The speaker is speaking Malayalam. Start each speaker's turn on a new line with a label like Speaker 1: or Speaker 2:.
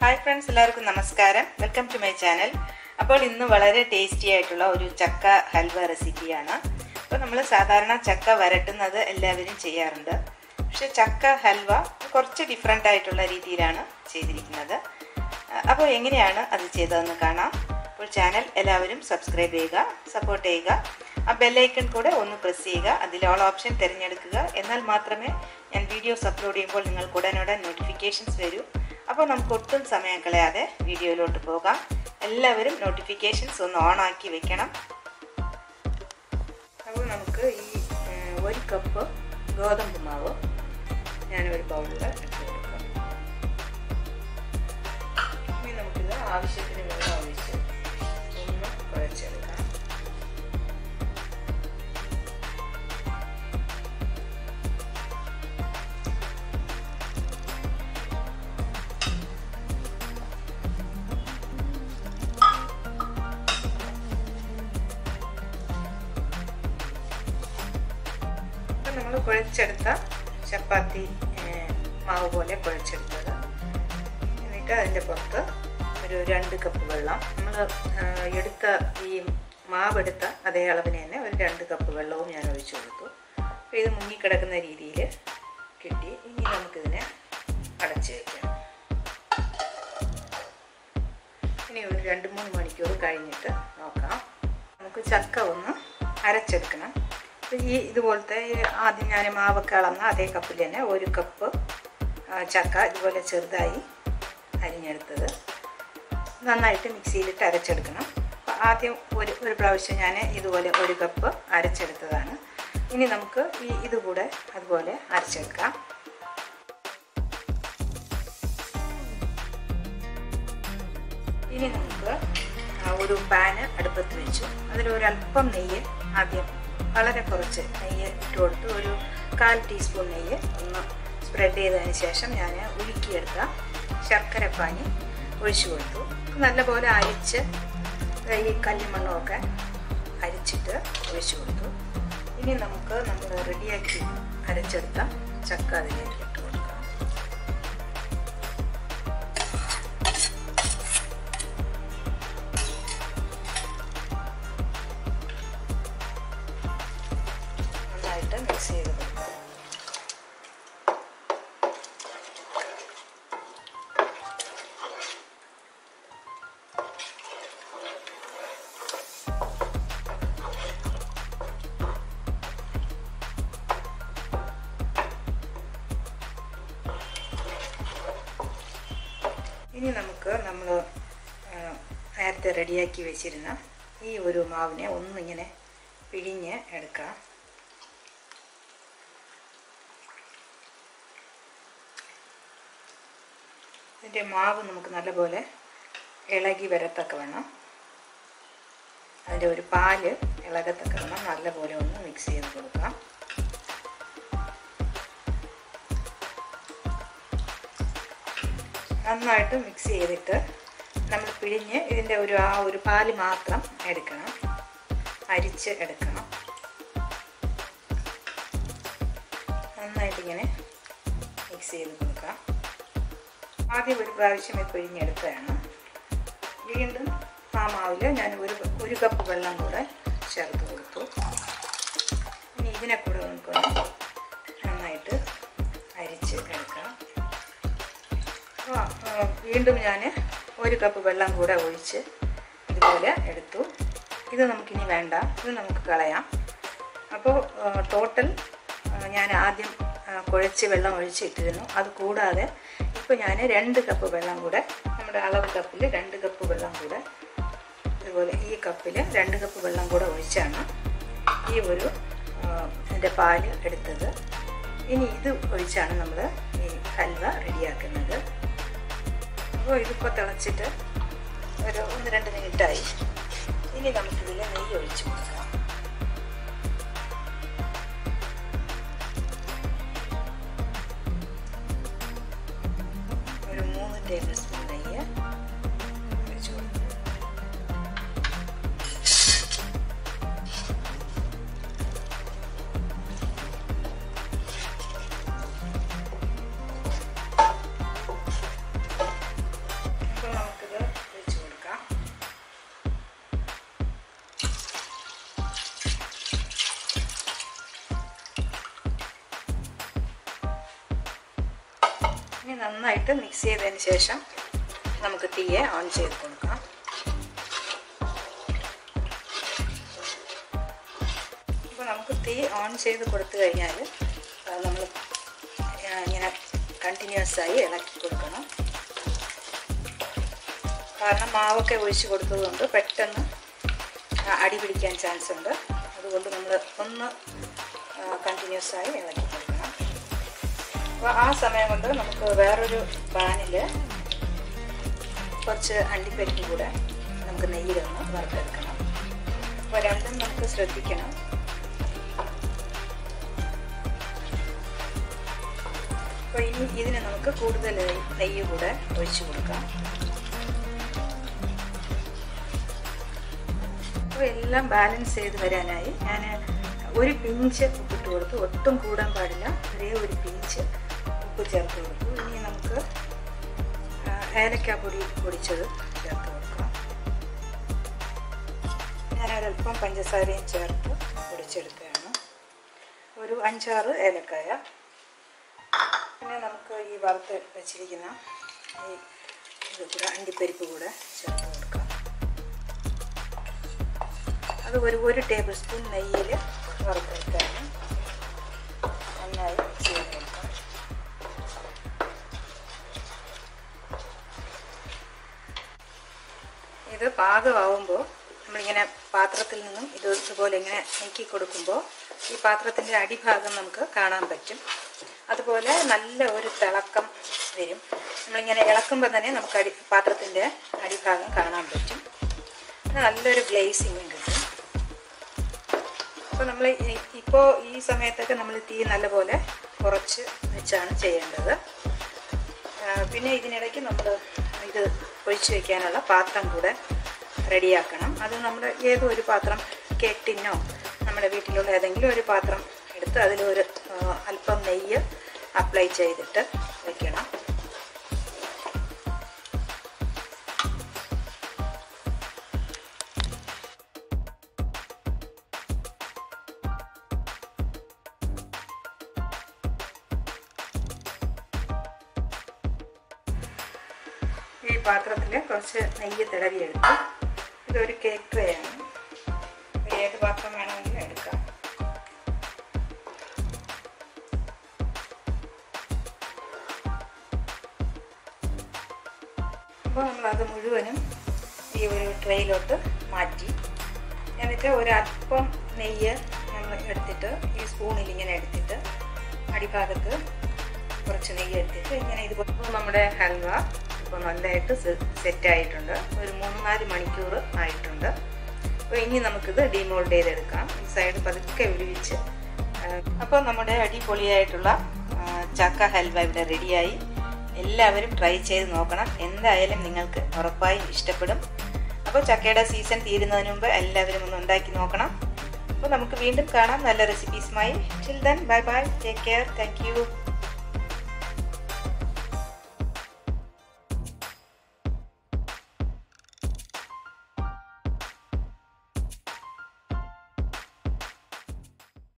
Speaker 1: ഹായ് ഫ്രണ്ട്സ് എല്ലാവർക്കും നമസ്കാരം വെൽക്കം ടു മൈ ചാനൽ അപ്പോൾ ഇന്ന് വളരെ ടേസ്റ്റി ആയിട്ടുള്ള ഒരു ചക്ക ഹൽവ റെസിപ്പിയാണ് അപ്പോൾ നമ്മൾ സാധാരണ ചക്ക വരട്ടുന്നത് എല്ലാവരും ചെയ്യാറുണ്ട് പക്ഷെ ചക്ക ഹൽവ കുറച്ച് ഡിഫറെൻ്റ് ആയിട്ടുള്ള രീതിയിലാണ് ചെയ്തിരിക്കുന്നത് അപ്പോൾ എങ്ങനെയാണ് അത് ചെയ്തതെന്ന് കാണാം അപ്പോൾ ചാനൽ എല്ലാവരും സബ്സ്ക്രൈബ് ചെയ്യുക സപ്പോർട്ട് ചെയ്യുക ആ ബെല്ലൈക്കൺ കൂടെ ഒന്ന് പ്രസ് ചെയ്യുക അതിൽ ഓൾ ഓപ്ഷൻ തിരഞ്ഞെടുക്കുക എന്നാൽ മാത്രമേ ഞാൻ വീഡിയോസ് അപ്ലോഡ് ചെയ്യുമ്പോൾ നിങ്ങൾക്ക് ഉടനുടൻ നോട്ടിഫിക്കേഷൻസ് വരൂ അപ്പോൾ നമുക്ക് ഒട്ടും സമയം കളയാതെ വീഡിയോയിലോട്ട് പോകാം എല്ലാവരും നോട്ടിഫിക്കേഷൻസ് ഒന്ന് ഓൺ ആക്കി വെക്കണം അപ്പോൾ നമുക്ക് ഈ ഏഹ്, ഒരു കപ്പ് ഗോതമ്പ് മാവ് ഞാനൊരു ബൗളിൽ ഇട്ട് കൊടുക്കാം ഇനി നമുക്കിത് ആവശ്യത്തിന് വെള്ളം ഒഴിച്ച് ഒന്ന് കുഴച്ചെടുക്കാം ഇപ്പം നമ്മൾ കുഴച്ചെടുത്ത ചപ്പാത്തി ഏഹ്, മാവ് പോലെ കുഴച്ചെടുത്തത് എന്നിട്ട് അതിൻ്റെ പുറത്ത് ഒരു രണ്ട് കപ്പ് വെള്ളം നമ്മൾ എടുത്ത ഈ മാവെടുത്ത അതേ അളവിന് തന്നെ ഒരു രണ്ട് കപ്പ് വെള്ളവും ഞാൻ ഒഴിച്ചു കൊടുത്തു അപ്പോൾ ഇത് മുങ്ങിക്കിടക്കുന്ന രീതിയിൽ കിട്ടി ഇനി നമുക്കിതിനെ അടച്ചു വയ്ക്കാം ഇനി ഒരു രണ്ട് മൂന്ന് മണിക്കൂർ കഴിഞ്ഞിട്ട് നോക്കാം നമുക്ക് ചക്ക ഒന്ന് അരച്ചെടുക്കണം അപ്പോൾ ഈ ഇതുപോലത്തെ ഈ ആദ്യം ഞാൻ മാവൊക്കെ അളന്ന അതേ കപ്പിൽ തന്നെ ഒരു കപ്പ് ആ, ചക്ക ഇതുപോലെ ചെറുതായി അരിഞ്ഞെടുത്തത് നന്നായിട്ട് മിക്സിയിലിട്ട് അരച്ചെടുക്കണം അപ്പോൾ ആദ്യം ഒരു ഒരു പ്രാവശ്യം ഞാൻ ഇതുപോലെ ഒരു കപ്പ് അരച്ചെടുത്തതാണ് ഇനി നമുക്ക് ഈ ഇതുകൂടെ അതുപോലെ അരച്ചെടുക്കാം ഇനി നമുക്ക് ആ, ഒരു പാന് അടുപ്പത്ത് വെച്ചു അതിലൊരല്പം നെയ്യ് ആദ്യം വളരെ കുറച്ച് നെയ്യ് ഇട്ട് കൊടുത്ത് ഒരു കാൽ ടീസ്പൂൺ നെയ്യ് ഒന്ന് സ്പ്രെഡ് ചെയ്തതിന് ശേഷം ഞാൻ ഉരുക്കിയെടുത്ത ശർക്കരപ്പാനി ഒഴിച്ചു കൊടുത്തു നല്ലപോലെ അരിച്ച് ഈ കല്ലുമണ്ണമൊക്കെ അരിച്ചിട്ട് ഒഴിച്ചു കൊടുത്തു ഇനി നമുക്ക് നമ്മൾ റെഡിയാക്കി അരച്ചെടുത്ത ചക്ക അതിലേക്ക് ഇട്ട് കൊടുക്കാം നന്നായിട്ട് മിക്സ് ചെയ്ത് കൊടുക്കാം ഇനി നമുക്ക് നമ്മൾ നേരത്തെ റെഡിയാക്കി വെച്ചിരുന്ന ഈ ഒരു മാവിനെ ഒന്നിങ്ങനെ പിഴിഞ്ഞ് എടുക്കാം ഇതിൻ്റെ മാവ് നമുക്ക് നല്ലപോലെ ഇളകി വരത്തക്ക വേണം അതിൻ്റെ ഒരു പാല് ഇളകത്തക്ക വേണം നല്ലപോലെ ഒന്ന് മിക്സ് ചെയ്ത് കൊടുക്കാം നന്നായിട്ട് മിക്സ് ചെയ്തിട്ട് നമ്മൾ പിഴിഞ്ഞ് ഇതിൻ്റെ ഒരു ആ ഒരു പാല് മാത്രം എടുക്കണം അരിച്ച് എടുക്കണം നന്നായിട്ട് ഇങ്ങനെ മിക്സ് ചെയ്ത് കൊടുക്കാം ആദ്യം ഒരു പ്രാവശ്യം ഇത് പിഴിഞ്ഞെടുത്തതാണ് വീണ്ടും ആ മാവിൽ ഞാൻ ഒരു ഒരു കപ്പ് വെള്ളം കൂടെ ചേർത്ത് കൊടുത്തു ഇനി ഇതിനെ കൂടെ നമുക്കൊന്ന് നന്നായിട്ട് അരിച്ച് എടുക്കാം ആ, ആ, വീണ്ടും ഞാൻ ഒരു കപ്പ് വെള്ളം കൂടെ ഒഴിച്ച് ഇതുപോലെ എടുത്തു ഇത് നമുക്കിനി വേണ്ട ഇത് നമുക്ക് കളയാം അപ്പോൾ ടോട്ടൽ ഞാൻ ആദ്യം ആ, കുഴച്ച് വെള്ളം ഒഴിച്ചിട്ടിരുന്നു അത് കൂടാതെ ഇപ്പോൾ ഞാൻ രണ്ട് കപ്പ് വെള്ളം കൂടെ നമ്മുടെ അളവ് കപ്പിൽ രണ്ട് കപ്പ് വെള്ളം കൂടെ ഇതുപോലെ ഈ കപ്പിൽ രണ്ട് കപ്പ് വെള്ളം കൂടെ ഒഴിച്ചാണ് ഈ ഒരു ഇതിൻ്റെ പാല് എടുത്തത് ഇനി ഇത് ഒഴിച്ചാണ് നമ്മൾ ഈ ഹൽവ റെഡിയാക്കുന്നത് അപ്പോൾ ഇതിപ്പോൾ തിളച്ചിട്ട് ഒരു ഒന്ന് രണ്ട് മിനിറ്റായി ഇനി നമുക്കിതിൽ നെയ്യ് ഒഴിച്ച് കൊടുക്കാം ഒരു മൂന്ന് ടേബിൾ സ്പൂൺ നെയ്യ് ഒഴിച്ച് കൊടുക്കും നന്നായിട്ട് മിക്സ് ചെയ്തതിന് ശേഷം നമുക്ക് തീയെ ഓൺ ചെയ്ത് കൊടുക്കാം അപ്പോൾ നമുക്ക് തീ ഓൺ ചെയ്ത് കൊടുത്തു കഴിഞ്ഞാൽ നമ്മൾ ഇങ്ങനെ കണ്ടിന്യൂസ് ആയി ഇളക്കി കൊടുക്കണം കാരണം മാവൊക്കെ ഒഴിച്ച് കൊടുത്തതുകൊണ്ട് പെട്ടെന്ന് അടി പിടിക്കാൻ ചാൻസ് ഉണ്ട് അതുകൊണ്ട് നമ്മൾ ഒന്ന് കണ്ടിന്യൂസ് ആയി ഇളക്കി കൊടുക്കണം അപ്പോൾ ആ സമയം കൊണ്ട് നമുക്ക് വേറൊരു പാനിൽ കുറച്ച് അണ്ടിപ്പരിപ്പ് കൂടെ നമുക്ക് നെയ്യിലൊന്ന് വറുത്തെടുക്കണം അപ്പോൾ രണ്ടും നമുക്ക് ശ്രദ്ധിക്കണം അപ്പോൾ ഇനി ഇതിന് നമുക്ക് കൂടുതൽ നെയ്യ് കൂടെ ഒഴിച്ചു കൊടുക്കാം അപ്പോൾ എല്ലാം ബാലൻസ് ചെയ്ത് വരാനായി ഞാൻ ഒരു പിഞ്ച് ഉപ്പിട്ട് കൊടുത്തു ഒട്ടും കൂടാൻ പാടില്ല ഒരേ ഒരു പിഞ്ച് ഉപ്പ് ചേർത്ത് കൊടുത്തു ഇനി നമുക്ക് ഏലക്ക പൊടി പൊടിച്ചത് ചേർത്ത് കൊടുക്കാം ഞാനൊരല്പം പഞ്ചസാരയും ചേർത്ത് പൊടിച്ചെടുക്കുകയാണ് ഒരു അഞ്ചാറ് ഏലക്കായ പിന്നെ നമുക്ക് ഈ വറുത്ത് വെച്ചിരിക്കുന്ന ഈ ഇത് കൂടെ അണ്ടിപ്പരിപ്പ് കൂടെ ചേർത്ത് കൊടുക്കാം അത് ഒരു ഒരു ടേബിൾ സ്പൂൺ നെയ്യിൽ വറുത്തെടുക്കാണ് നന്നായി മിക്സ് ചെയ്ത് കൊടുക്കാം ഇത് പാകമാവുമ്പോൾ നമ്മളിങ്ങനെ പാത്രത്തിൽ നിന്നും ഇത് ഇതുപോലെ ഇങ്ങനെ നീക്കി കൊടുക്കുമ്പോൾ ഈ പാത്രത്തിൻ്റെ അടിഭാഗം നമുക്ക് കാണാൻ പറ്റും അതുപോലെ നല്ല ഒരു തിളക്കം വരും നമ്മളിങ്ങനെ ഇളക്കുമ്പോൾ തന്നെ നമുക്ക് അടി പാത്രത്തിൻ്റെ അടിഭാഗം കാണാൻ പറ്റും നല്ലൊരു ഗ്ലേസിങ്ങും കിട്ടും അപ്പോൾ നമ്മൾ ഇപ്പോൾ ഈ സമയത്തൊക്കെ നമ്മൾ തീ നല്ലപോലെ കുറച്ച് വെച്ചാണ് ചെയ്യേണ്ടത് പിന്നെ ഇതിനിടയ്ക്ക് നമ്മൾ ഇത് ഒഴിച്ച് വയ്ക്കാനുള്ള പാത്രം കൂടെ റെഡിയാക്കണം അത് നമ്മുടെ ഏതോ ഒരു പാത്രം കേക്ക് ടിന്നോ നമ്മുടെ വീട്ടിലുള്ള ഏതെങ്കിലും ഒരു പാത്രം എടുത്ത് അതിലൊരു അല്പം നെയ്യ് അപ്ലൈ ചെയ്തിട്ട് വയ്ക്കണം ഈ പാത്രത്തിൽ കുറച്ച് നെയ്യ് തിളവിയെടുത്ത് ഇതൊരു കേക്ക് ട്രേ ആണ് ഏത് പാത്രം വേണമെങ്കിലും എടുക്കാം അപ്പോൾ നമ്മളത് മുഴുവനും ഈ ഒരു ട്രേയിലോട്ട് മാറ്റി എന്നിട്ട് ഒരല്പം നെയ്യ് നമ്മൾ എടുത്തിട്ട് ഈ സ്പൂണിൽ ഇങ്ങനെ എടുത്തിട്ട് അടിഭാഗത്ത് കുറച്ച് നെയ്യ് എടുത്തിട്ട് ഇങ്ങനെ ഇത് ഇപ്പോൾ നമ്മുടെ ഹൽവ ഇപ്പോൾ നല്ലതായിട്ട് സെറ്റ് ആയിട്ടുണ്ട് ഒരു മൂന്ന് നാല് മണിക്കൂർ ആയിട്ടുണ്ട് അപ്പോൾ ഇനി നമുക്കിത് ഡിമോൾഡ് ചെയ്തെടുക്കാം ഈ സൈഡ് പതുക്കെ വിടുവിച്ച് അപ്പോൾ നമ്മുടെ അടിപൊളിയായിട്ടുള്ള ചക്ക ഹൽവ ഇവിടെ റെഡിയായി എല്ലാവരും ട്രൈ ചെയ്ത് നോക്കണം എന്തായാലും നിങ്ങൾക്ക് ഉറപ്പായും ഇഷ്ടപ്പെടും അപ്പോൾ ചക്കയുടെ സീസൺ തീരുന്നതിന് മുമ്പ് എല്ലാവരും ഒന്ന് ഉണ്ടാക്കി നോക്കണം അപ്പോൾ നമുക്ക് വീണ്ടും കാണാം നല്ല റെസിപ്പീസുമായി till then bye bye take care thank